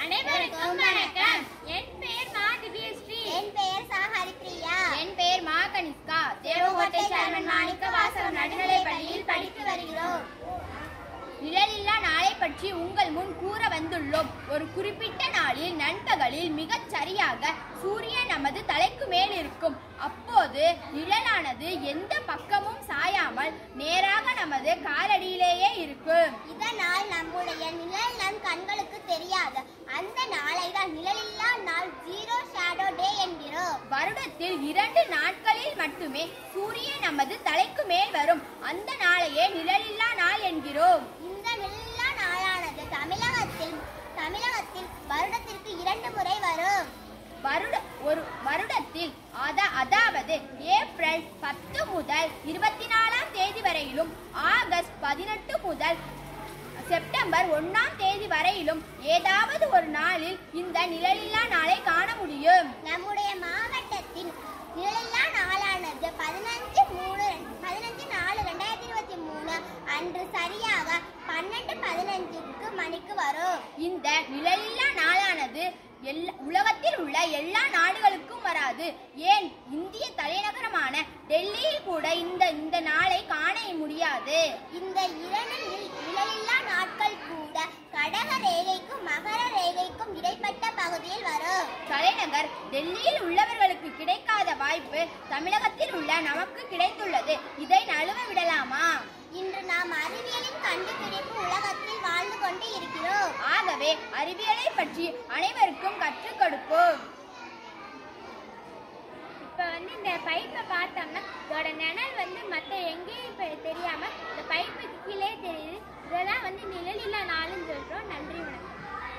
அனைவருக்கும் வணக்கம் என் பெயர் மா திவ்யஸ்ரீ என் பெயர் சா ஹரிப்ரியா என் பெயர் மா கனிஷ்கா தேவகோட்டை சேர்மன் மாணிக்க வாசகம் நடுநிலைப் பள்ளியில் படித்து வருகிறோம் நிழலில்லா நாளை பற்றி உங்கள் முன் கூற வந்துள்ளோம் ஒரு குறிப்பிட்ட நாளில் நண்பகலில் மிகச் சரியாக சூரியன் நமது தலைக்கு மேல் இருக்கும் அப்போது நிழலானது எந்த பக்கமும் சாயாமல் நேராக நமது காலடியிலேயே இருக்கும் இதனால் நம்முடைய நிழல் நம் கண்களுக்கு தெரியாது அந்த நாளை தான் நிழலில்லா நாள் ஜீரோ ஷேடோ டே என்கிறோம் வருடத்தில் இரண்டு நாட்களில் மட்டுமே சூரியன் நமது தலைக்கு மேல் வரும் அந்த நாளையே நிழலில்லா நாள் என்கிறோம் இந்த நிழலில்லா நாளானது தமிழகத்தில் தமிழகத்தில் வருடத்திற்கு இரண்டு முறை வரும் வருட ஒரு வருடத்தில் அத அதாவது ஏப்ரல் பத்து முதல் இருபத்தி நாலாம் தேதி வரையிலும் ஆகஸ்ட் பதினெட்டு முதல் செப்டம்பர் ஒண்ணாம் தேதி வரையிலும் ஏதாவது ஒரு நாளில் இந்த நிழலில்லா நாளை காண முடியும் நம்முடைய மாவட்டத்தின் நிழலில்லா நாளானது பதினஞ்சு மூணு பதினஞ்சு நாலு ரெண்டாயிரத்தி இருபத்தி மூணு அன்று சரியாக பன்னெண்டு பதினஞ்சுக்கு மணிக்கு வரும் இந்த நிழலில்லா நாளானது எல்லா உலகத்தில் உள்ள எல்லா நாடுகளுக்கும் வராது ஏன் இந்திய தலைநகரமான டெல்லியில் கூட இந்த இந்த நாளை காண முடியாது இந்த இரண்டு நிழ- நிழலில்லா நாட்கள் கூட கடக ரேகைக்கும் மகர ரேகைக்கும் இடைப்பட்ட பகுதியில் வரும் தலைநகர் டெல்லியில் உள்ளவர்களுக்கு கிடைக்காத வாய்ப்பு தமிழகத்தில் உள்ள நமக்கு கிடைத்துள்ளது இதை நழுவ விடலாமா இன்று நாம் அறிவியலின் கண்டுபிடிப்பு உலகத்தில் வாழ்ந்து கொண்டு இருக்கிறோம் ஆகவே அறிவியலை பற்றி அனைவருக்கும் கற்றுக் கொடுப்போம் இப்போ வந்து இந்த பைப்பை பார்த்தோம்னா இதோட நிழல் வந்து மற்ற எங்கேயும் இப்போ தெரியாமல் இந்த பைப்புக்கு கீழே தெரியுது இதெல்லாம் வந்து நிழலில்லா நாளுன்னு சொல்கிறோம் நன்றி வணக்கம்